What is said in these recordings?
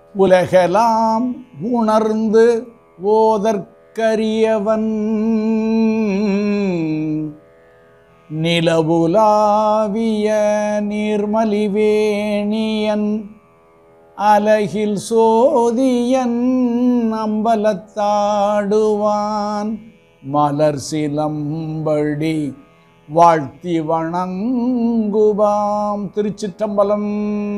உலகெல்லாம் உணர்ந்து ஓதற்கரியவன் நிலவுலாவிய நீர்மலிவேணியன் அலகில் சோதியன் அம்பலத்தாடுவான் மலர் சிலம்படி வாழ்த்தி வணங்குவாம் திருச்சிற்றம்பலம்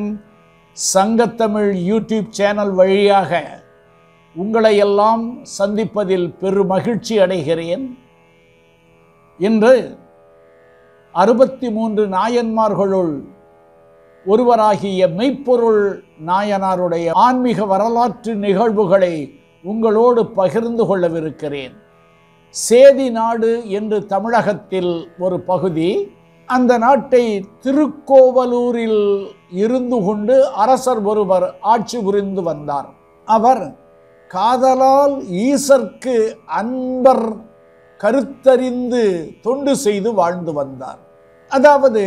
சங்கத்தமிழ் யூடியூப் சேனல் வழியாக உங்களை எல்லாம் சந்திப்பதில் பெருமகிழ்ச்சி அடைகிறேன் இன்று அறுபத்தி மூன்று நாயன்மார்களுள் ஒருவராகிய மெய்ப்பொருள் நாயனாருடைய ஆன்மீக வரலாற்று நிகழ்வுகளை உங்களோடு பகிர்ந்து கொள்ளவிருக்கிறேன் சேதி நாடு என்று தமிழகத்தில் ஒரு பகுதி அந்த நாட்டை திருக்கோவலூரில் இருந்து கொண்டு அரசர் ஒருவர் ஆட்சி புரிந்து வந்தார் அவர் காதலால் ஈசர்க்கு அன்பர் கருத்தறிந்து தொண்டு செய்து வாழ்ந்து வந்தார் அதாவது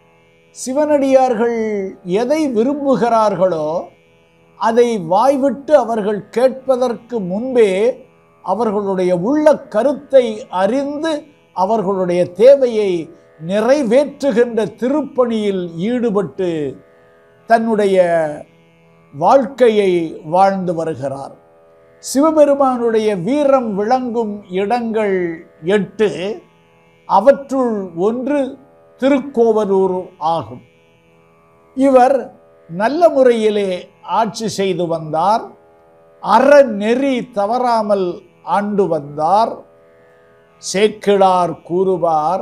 சிவனடியார்கள் எதை விரும்புகிறார்களோ அதை வாய்விட்டு அவர்கள் கேட்பதற்கு முன்பே அவர்களுடைய உள்ள கருத்தை அறிந்து அவர்களுடைய தேவையை நிறைவேற்றுகின்ற திருப்பணியில் ஈடுபட்டு தன்னுடைய வாழ்க்கையை வாழ்ந்து வருகிறார் சிவபெருமானுடைய வீரம் விளங்கும் இடங்கள் எட்டு அவற்றுள் ஒன்று திருக்கோவலூர் ஆகும் இவர் நல்ல முறையிலே ஆட்சி செய்து வந்தார் அறநெறி தவறாமல் ஆண்டு வந்தார் சேக்கிழார் கூறுவார்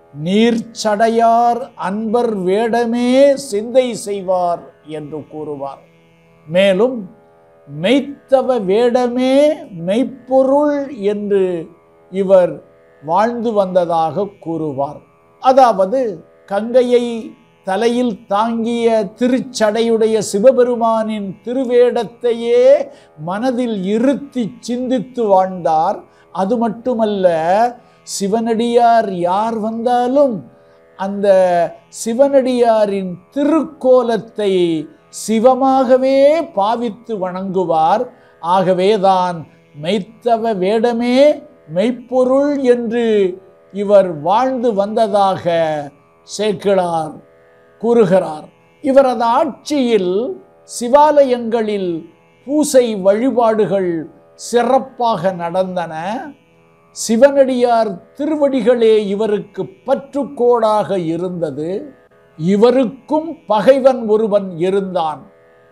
நீர்ச்சடையார் அன்பர் வேடமே சிந்தை செய்வார் என்று கூறுவார் மேலும் மெய்த்தவ வேடமே மெய்ப்பொருள் என்று இவர் வாழ்ந்து வந்ததாக கூறுவார் அதாவது கங்கையை தலையில் தாங்கிய திருச்சடையுடைய சிவபெருமானின் திருவேடத்தையே மனதில் இருத்தி சிந்தித்து வாழ்ந்தார் அது மட்டுமல்ல சிவனடியார் யார் வந்தாலும் அந்த சிவனடியாரின் திருக்கோலத்தை சிவமாகவே பாவித்து வணங்குவார் ஆகவேதான் மெய்த்தவ வேடமே மெய்ப்பொருள் என்று இவர் வாழ்ந்து வந்ததாக சேக்கிழார் கூறுகிறார் இவரது ஆட்சியில் சிவாலயங்களில் பூசை வழிபாடுகள் சிறப்பாக நடந்தன சிவனடியார் திருவடிகளே இவருக்கு பற்றுக்கோடாக இருந்தது இவருக்கும் பகைவன் ஒருவன் இருந்தான்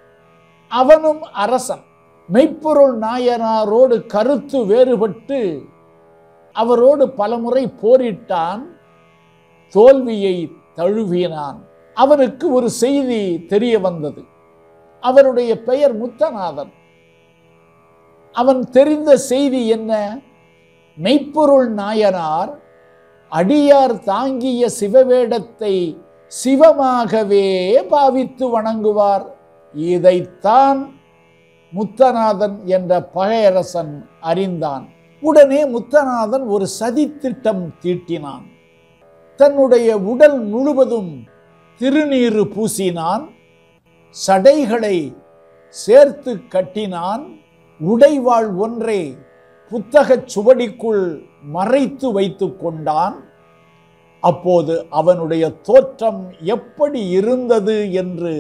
அவனும் அரசன் மெய்ப்பொருள் நாயனாரோடு கருத்து வேறுபட்டு அவரோடு பலமுறை போரிட்டான் தோல்வியை தழுவினான் அவருக்கு ஒரு செய்தி தெரிய வந்தது அவருடைய பெயர் முத்தநாதன் அவன் தெரிந்த செய்தி என்ன மெய்ப்பொருள் நாயனார் அடியார் தாங்கிய சிவவேடத்தை சிவமாகவே பாவித்து வணங்குவார் இதைத்தான் முத்தநாதன் என்ற பகையரசன் அறிந்தான் உடனே முத்தநாதன் ஒரு சதித்திட்டம் தீட்டினான் தன்னுடைய உடல் முழுவதும் திருநீறு பூசினான் சடைகளை சேர்த்து கட்டினான் உடைவாள் ஒன்றை புத்தகச் சுவடிக்குள் மறைத்து வைத்து கொண்டான் அப்போது அவனுடைய தோற்றம் எப்படி இருந்தது என்று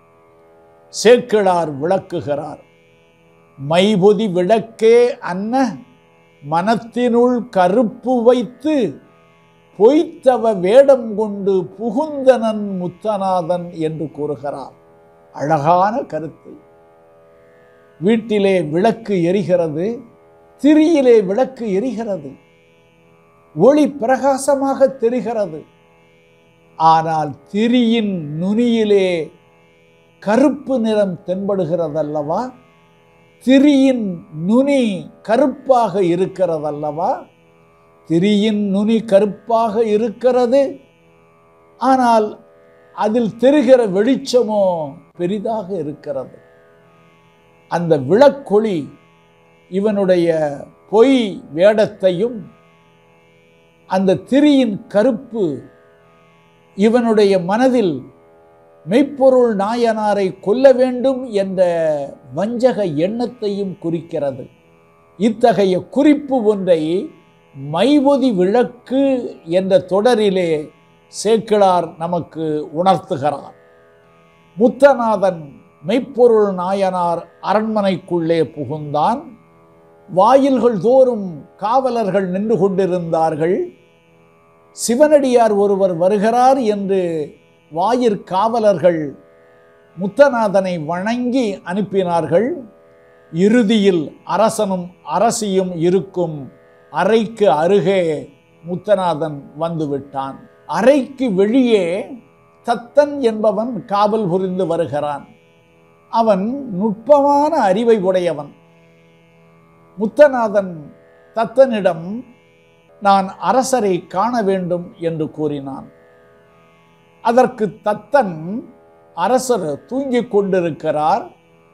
சேக்கிழார் விளக்குகிறார் மைபொதி விளக்கே அன்ன மனத்தினுள் கருப்பு வைத்து பொய்த்தவ வேடம் கொண்டு புகுந்தனன் முத்தநாதன் என்று கூறுகிறார் அழகான கருத்து வீட்டிலே விளக்கு எரிகிறது திரியிலே விளக்கு எரிகிறது ஒளி பிரகாசமாக தெரிகிறது ஆனால் திரியின் நுனியிலே கருப்பு நிறம் தென்படுகிறதல்லவா திரியின் நுனி கருப்பாக இருக்கிறதல்லவா திரியின் நுனி கருப்பாக இருக்கிறது ஆனால் அதில் தெரிகிற வெளிச்சமோ பெரிதாக இருக்கிறது அந்த விளக்கொளி இவனுடைய பொய் வேடத்தையும் அந்த திரியின் கருப்பு இவனுடைய மனதில் மெய்ப்பொருள் நாயனாரை கொல்ல வேண்டும் என்ற வஞ்சக எண்ணத்தையும் குறிக்கிறது இத்தகைய குறிப்பு ஒன்றை மைபொதி விளக்கு என்ற தொடரிலே சேக்கிழார் நமக்கு உணர்த்துகிறார் முத்தநாதன் மெய்ப்பொருள் நாயனார் அரண்மனைக்குள்ளே புகுந்தான் வாயில்கள் தோறும் காவலர்கள் நின்று கொண்டிருந்தார்கள் சிவனடியார் ஒருவர் வருகிறார் என்று வாயிற் காவலர்கள் முத்தநாதனை வணங்கி அனுப்பினார்கள் இறுதியில் அரசனும் அரசியும் இருக்கும் அறைக்கு அருகே முத்தநாதன் வந்துவிட்டான் அறைக்கு வெளியே தத்தன் என்பவன் காவல் புரிந்து வருகிறான் அவன் நுட்பமான அறிவை உடையவன் முத்தநாதன் தத்தனிடம் நான் அரசரை காண வேண்டும் என்று கூறினான் அதற்கு தத்தன் அரசர் தூங்கிக் கொண்டிருக்கிறார்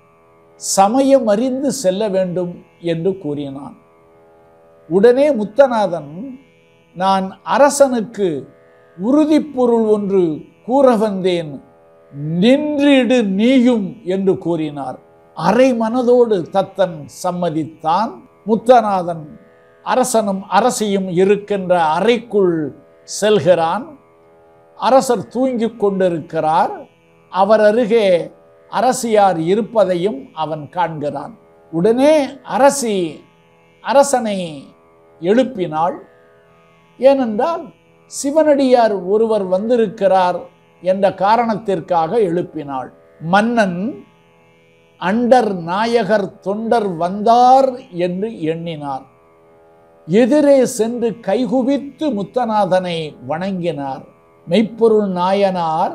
சமயம் அறிந்து செல்ல வேண்டும் என்று கூறினான் உடனே முத்தநாதன் நான் அரசனுக்கு உறுதிப்பொருள் ஒன்று கூற வந்தேன் நின்றிடு நீயும் என்று கூறினார் அரை மனதோடு தத்தன் சம்மதித்தான் முத்தநாதன் அரசனும் அரசியும் இருக்கின்ற அறைக்குள் செல்கிறான் அரசர் தூங்கிக் கொண்டிருக்கிறார் அவர் அருகே அரசியார் இருப்பதையும் அவன் காண்கிறான் உடனே அரசி அரசனை எழுப்பினாள் ஏனென்றால் சிவனடியார் ஒருவர் வந்திருக்கிறார் என்ற காரணத்திற்காக எழுப்பினாள் மன்னன் அண்டர் நாயகர் தொண்டர் வந்தார் என்று எண்ணினார் எதிரே சென்று கைகுவித்து முத்தநாதனை வணங்கினார் மெய்ப்பொருள் நாயனார்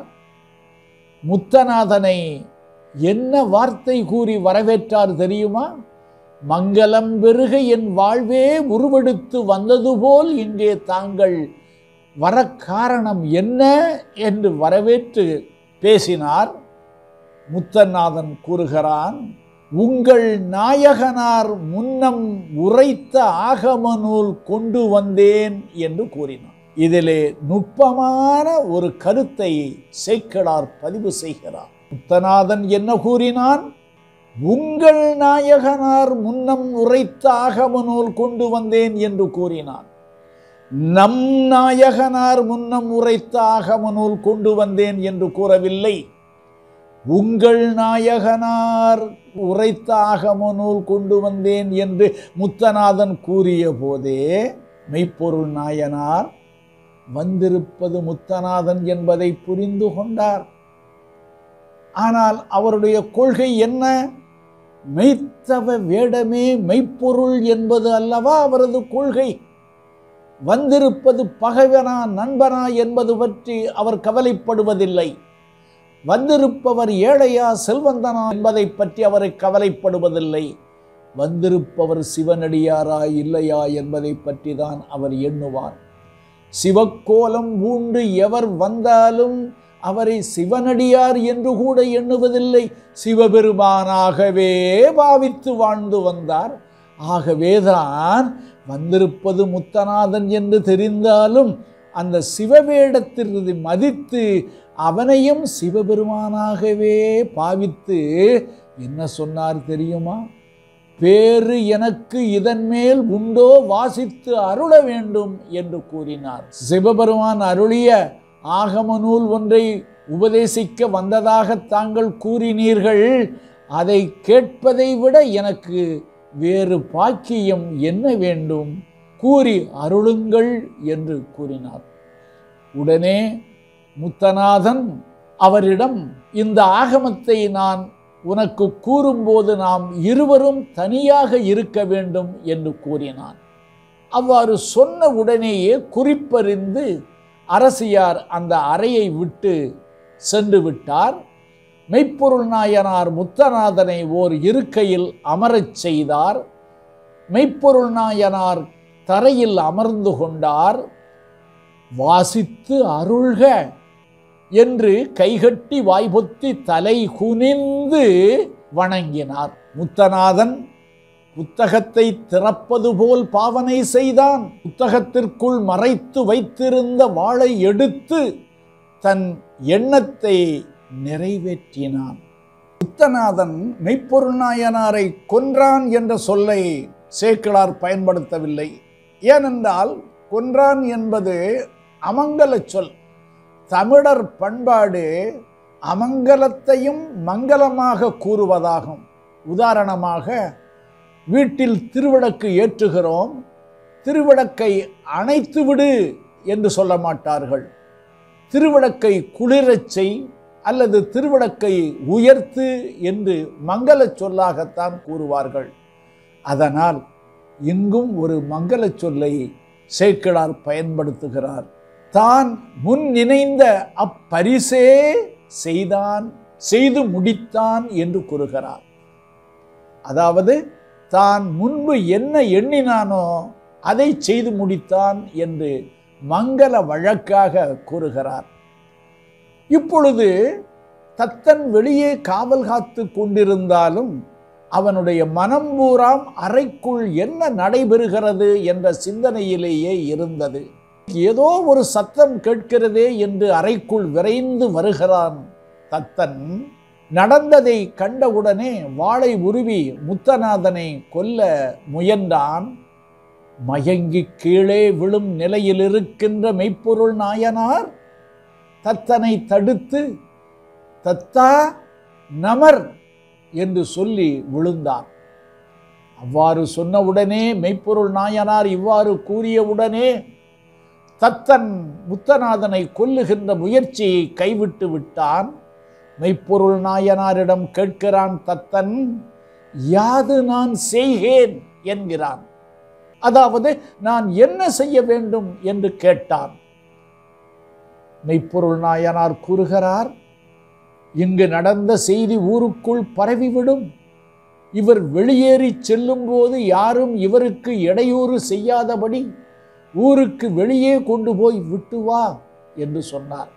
முத்தநாதனை என்ன வார்த்தை கூறி வரவேற்றார் தெரியுமா மங்களம் பெருக என் வாழ்வே உருவெடுத்து வந்தது போல் இங்கே தாங்கள் வர காரணம் என்ன என்று வரவேற்று பேசினார் முத்தநாதன் கூறுகிறான் உங்கள் நாயகனார் முன்னம் உரைத்த ஆகம நூல் கொண்டு வந்தேன் என்று கூறினார் இதிலே நுட்பமான ஒரு கருத்தை சேக்கிழார் பதிவு செய்கிறார் முத்தநாதன் என்ன கூறினான் உங்கள் நாயகனார் முன்னம் உரைத்த ஆகம நூல் கொண்டு வந்தேன் என்று கூறினான் நம் நாயகனார் முன்னம் உரைத்த ஆகம நூல் கொண்டு வந்தேன் என்று கூறவில்லை உங்கள் நாயகனார் உரைத்த ஆகம நூல் கொண்டு வந்தேன் என்று முத்தநாதன் கூறிய போதே மெய்ப்பொருள் நாயனார் வந்திருப்பது முத்தநாதன் என்பதை புரிந்து கொண்டார் ஆனால் அவருடைய கொள்கை என்ன மெய்த்தவ வேடமே மெய்ப்பொருள் என்பது அல்லவா அவரது கொள்கை வந்திருப்பது பகைவனா நண்பனா என்பது பற்றி அவர் கவலைப்படுவதில்லை வந்திருப்பவர் ஏழையா செல்வந்தனா என்பதை பற்றி அவரை கவலைப்படுவதில்லை வந்திருப்பவர் சிவனடியாரா இல்லையா என்பதை பற்றி தான் அவர் எண்ணுவார் சிவக்கோலம் பூண்டு எவர் வந்தாலும் அவரை சிவனடியார் என்று கூட எண்ணுவதில்லை சிவபெருமானாகவே பாவித்து வாழ்ந்து வந்தார் ஆகவேதான் வந்திருப்பது முத்தநாதன் என்று தெரிந்தாலும் அந்த சிவவேடத்திற்கு மதித்து அவனையும் சிவபெருமானாகவே பாவித்து என்ன சொன்னார் தெரியுமா பேறு எனக்கு இதன் மேல் உண்டோ வாசித்து அருள வேண்டும் என்று கூறினார் சிவபெருமான் அருளிய ஆகம நூல் ஒன்றை உபதேசிக்க வந்ததாக தாங்கள் கூறினீர்கள் அதை கேட்பதை விட எனக்கு வேறு பாக்கியம் என்ன வேண்டும் கூறி அருளுங்கள் என்று கூறினார் உடனே முத்தநாதன் அவரிடம் இந்த ஆகமத்தை நான் உனக்கு கூறும்போது நாம் இருவரும் தனியாக இருக்க வேண்டும் என்று கூறினான் அவ்வாறு சொன்ன உடனேயே குறிப்பறிந்து அரசியார் அந்த அறையை விட்டு சென்று விட்டார் மெய்ப்பொருள் நாயனார் முத்தநாதனை ஓர் இருக்கையில் அமரச் செய்தார் மெய்ப்பொருள் நாயனார் தரையில் அமர்ந்து கொண்டார் வாசித்து அருள்க என்று கைகட்டி வாய்பொத்தி தலை குனிந்து வணங்கினார் முத்தநாதன் புத்தகத்தை திறப்பது போல் பாவனை செய்தான் புத்தகத்திற்குள் மறைத்து வைத்திருந்த வாளை எடுத்து தன் எண்ணத்தை நிறைவேற்றினான் புத்தநாதன் மெய்ப்பொருள் நாயனாரை கொன்றான் என்ற சொல்லை சேக்கிழார் பயன்படுத்தவில்லை ஏனென்றால் கொன்றான் என்பது அமங்கல சொல் தமிழர் பண்பாடு அமங்கலத்தையும் மங்களமாக கூறுவதாகும் உதாரணமாக வீட்டில் திருவிளக்கு ஏற்றுகிறோம் திருவிளக்கை அணைத்து விடு என்று சொல்ல மாட்டார்கள் திருவிளக்கை குளிரச் செய் அல்லது திருவிளக்கை உயர்த்து என்று மங்கள சொல்லாகத்தான் கூறுவார்கள் அதனால் இங்கும் ஒரு மங்கள சொல்லை சேக்கிழார் பயன்படுத்துகிறார் தான் முன் நினைந்த அப்பரிசே செய்தான் செய்து முடித்தான் என்று கூறுகிறார் அதாவது தான் முன்பு என்ன எண்ணினானோ அதை செய்து முடித்தான் என்று மங்கள வழக்காக கூறுகிறார் இப்பொழுது தத்தன் வெளியே காவல் காத்து கொண்டிருந்தாலும் அவனுடைய மனம் பூராம் அறைக்குள் என்ன நடைபெறுகிறது என்ற சிந்தனையிலேயே இருந்தது ஏதோ ஒரு சத்தம் கேட்கிறதே என்று அறைக்குள் விரைந்து வருகிறான் தத்தன் நடந்ததை கண்டவுடனே வாளை உருவி முத்தநாதனை கொல்ல முயன்றான் மயங்கி கீழே விழும் நிலையில் இருக்கின்ற மெய்ப்பொருள் நாயனார் தத்தனை தடுத்து தத்தா நமர் என்று சொல்லி விழுந்தார் அவ்வாறு சொன்னவுடனே மெய்ப்பொருள் நாயனார் இவ்வாறு கூறியவுடனே தத்தன் முத்தநாதனை கொல்லுகின்ற முயற்சியை கைவிட்டு விட்டான் மெய்ப்பொருள் நாயனாரிடம் கேட்கிறான் தத்தன் யாது நான் செய்கேன் என்கிறான் அதாவது நான் என்ன செய்ய வேண்டும் என்று கேட்டான் மெய்ப்பொருள் நாயனார் கூறுகிறார் இங்கு நடந்த செய்தி ஊருக்குள் பரவிவிடும் இவர் வெளியேறி செல்லும் போது யாரும் இவருக்கு இடையூறு செய்யாதபடி ஊருக்கு வெளியே கொண்டு போய் விட்டு வா என்று சொன்னார்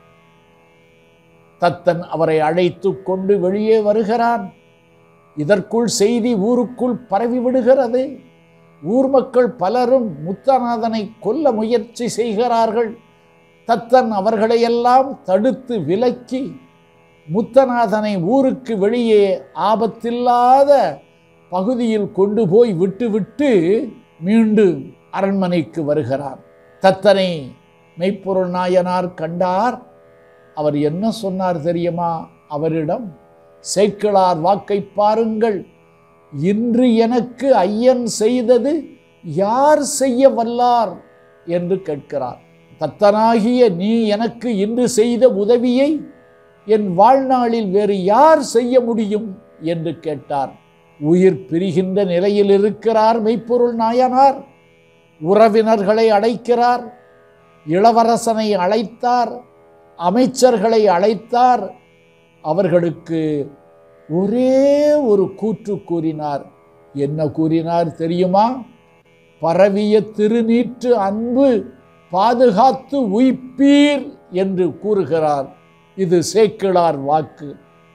தத்தன் அவரை அழைத்து கொண்டு வெளியே வருகிறான் இதற்குள் செய்தி ஊருக்குள் பரவி விடுகிறது ஊர் மக்கள் பலரும் முத்தநாதனை கொல்ல முயற்சி செய்கிறார்கள் தத்தன் அவர்களையெல்லாம் தடுத்து விலக்கி முத்தநாதனை ஊருக்கு வெளியே ஆபத்தில்லாத பகுதியில் கொண்டு போய் விட்டுவிட்டு மீண்டும் அரண்மனைக்கு வருகிறார் தத்தனை மெய்ப்பொருள் நாயனார் கண்டார் அவர் என்ன சொன்னார் தெரியுமா அவரிடம் சேக்கிழார் வாக்கை பாருங்கள் இன்று எனக்கு ஐயன் செய்தது யார் செய்ய வல்லார் என்று கேட்கிறார் தத்தனாகிய நீ எனக்கு இன்று செய்த உதவியை என் வாழ்நாளில் வேறு யார் செய்ய முடியும் என்று கேட்டார் உயிர் பிரிகின்ற நிலையில் இருக்கிறார் மெய்ப்பொருள் நாயனார் உறவினர்களை அழைக்கிறார் இளவரசனை அழைத்தார் அமைச்சர்களை அழைத்தார் அவர்களுக்கு ஒரே ஒரு கூற்று கூறினார் என்ன கூறினார் தெரியுமா பரவிய திருநீற்று அன்பு பாதுகாத்து உய்ப்பீர் என்று கூறுகிறார் இது சேக்கிழார் வாக்கு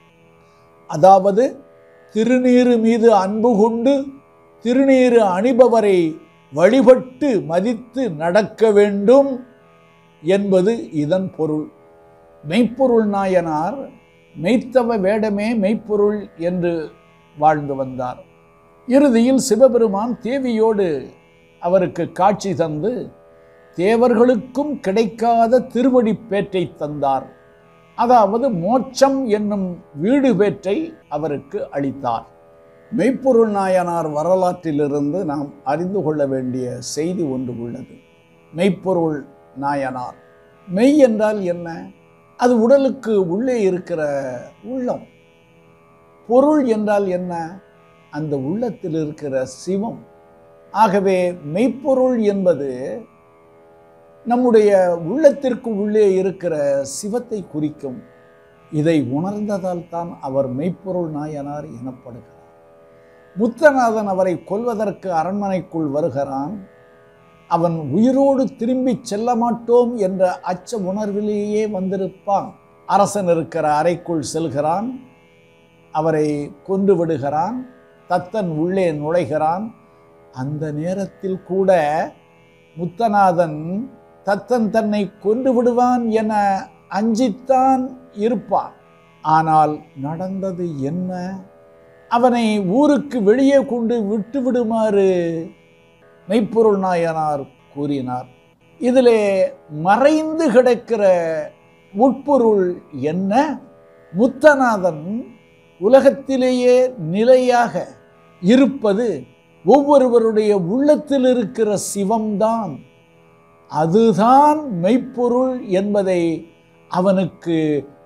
அதாவது திருநீறு மீது அன்பு கொண்டு திருநீறு அணிபவரை வழிபட்டு மதித்து நடக்க வேண்டும் என்பது இதன் பொருள் மெய்ப்பொருள் நாயனார் மெய்த்தவ வேடமே மெய்ப்பொருள் என்று வாழ்ந்து வந்தார் இறுதியில் சிவபெருமான் தேவியோடு அவருக்கு காட்சி தந்து தேவர்களுக்கும் கிடைக்காத திருவடி பேற்றை தந்தார் அதாவது மோட்சம் என்னும் வீடு பேற்றை அவருக்கு அளித்தார் மெய்ப்பொருள் நாயனார் வரலாற்றிலிருந்து நாம் அறிந்து கொள்ள வேண்டிய செய்தி ஒன்று உள்ளது மெய்ப்பொருள் நாயனார் மெய் என்றால் என்ன அது உடலுக்கு உள்ளே இருக்கிற உள்ளம் பொருள் என்றால் என்ன அந்த உள்ளத்தில் இருக்கிற சிவம் ஆகவே மெய்ப்பொருள் என்பது நம்முடைய உள்ளத்திற்கு உள்ளே இருக்கிற சிவத்தை குறிக்கும் இதை உணர்ந்ததால் தான் அவர் மெய்ப்பொருள் நாயனார் எனப்படுகிறார் முத்தநாதன் அவரை கொல்வதற்கு அரண்மனைக்குள் வருகிறான் அவன் உயிரோடு திரும்பிச் செல்ல மாட்டோம் என்ற அச்ச உணர்விலேயே வந்திருப்பான் அரசன் இருக்கிற அறைக்குள் செல்கிறான் அவரை கொன்று விடுகிறான் தத்தன் உள்ளே நுழைகிறான் அந்த நேரத்தில் கூட முத்தநாதன் தத்தன் தன்னை கொன்று விடுவான் என அஞ்சித்தான் இருப்பான் ஆனால் நடந்தது என்ன அவனை ஊருக்கு வெளியே கொண்டு விட்டு விடுமாறு மெய்ப்பொருள் நாயனார் கூறினார் இதிலே மறைந்து கிடக்கிற உட்பொருள் என்ன முத்தநாதன் உலகத்திலேயே நிலையாக இருப்பது ஒவ்வொருவருடைய உள்ளத்தில் இருக்கிற சிவம்தான் அதுதான் மெய்ப்பொருள் என்பதை அவனுக்கு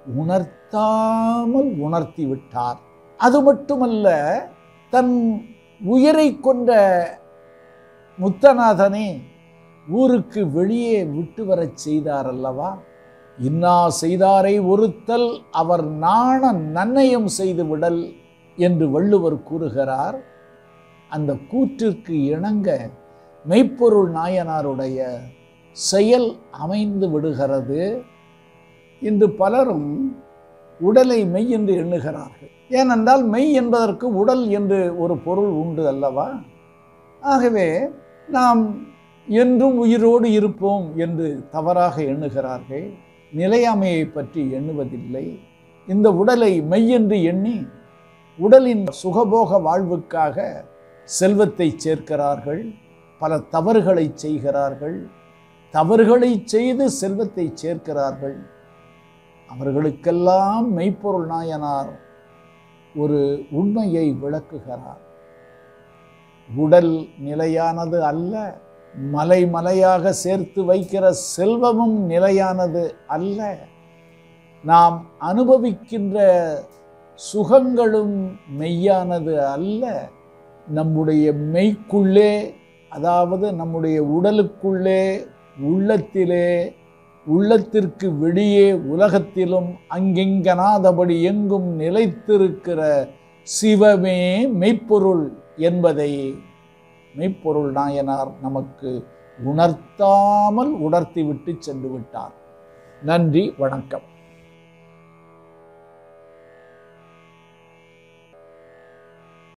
உணர்த்தாமல் உணர்த்தி விட்டார் அது மட்டுமல்ல தன் உயிரை கொண்ட முத்தநாதனே ஊருக்கு வெளியே விட்டு வரச் செய்தார் அல்லவா இன்னா செய்தாரை ஒருத்தல் அவர் நாண நன்னயம் செய்து விடல் என்று வள்ளுவர் கூறுகிறார் அந்த கூற்றிற்கு இணங்க மெய்ப்பொருள் நாயனாருடைய செயல் அமைந்து விடுகிறது இன்று பலரும் உடலை மெய் என்று எண்ணுகிறார்கள் ஏனென்றால் மெய் என்பதற்கு உடல் என்று ஒரு பொருள் உண்டு அல்லவா ஆகவே நாம் என்றும் உயிரோடு இருப்போம் என்று தவறாக எண்ணுகிறார்கள் நிலையாமையை பற்றி எண்ணுவதில்லை இந்த உடலை மெய் என்று எண்ணி உடலின் சுகபோக வாழ்வுக்காக செல்வத்தை சேர்க்கிறார்கள் பல தவறுகளை செய்கிறார்கள் தவறுகளை செய்து செல்வத்தை சேர்க்கிறார்கள் அவர்களுக்கெல்லாம் மெய்ப்பொருள் நாயனார் ஒரு உண்மையை விளக்குகிறார் உடல் நிலையானது அல்ல மலை மலையாக சேர்த்து வைக்கிற செல்வமும் நிலையானது அல்ல நாம் அனுபவிக்கின்ற சுகங்களும் மெய்யானது அல்ல நம்முடைய மெய்க்குள்ளே அதாவது நம்முடைய உடலுக்குள்ளே உள்ளத்திலே உள்ளத்திற்கு வெளியே உலகத்திலும் அங்கெங்கனாதபடி எங்கும் நிலைத்திருக்கிற சிவமே மெய்ப்பொருள் என்பதை மெய்ப்பொருள் நாயனார் நமக்கு உணர்த்தாமல் உணர்த்திவிட்டு சென்று விட்டார் நன்றி வணக்கம்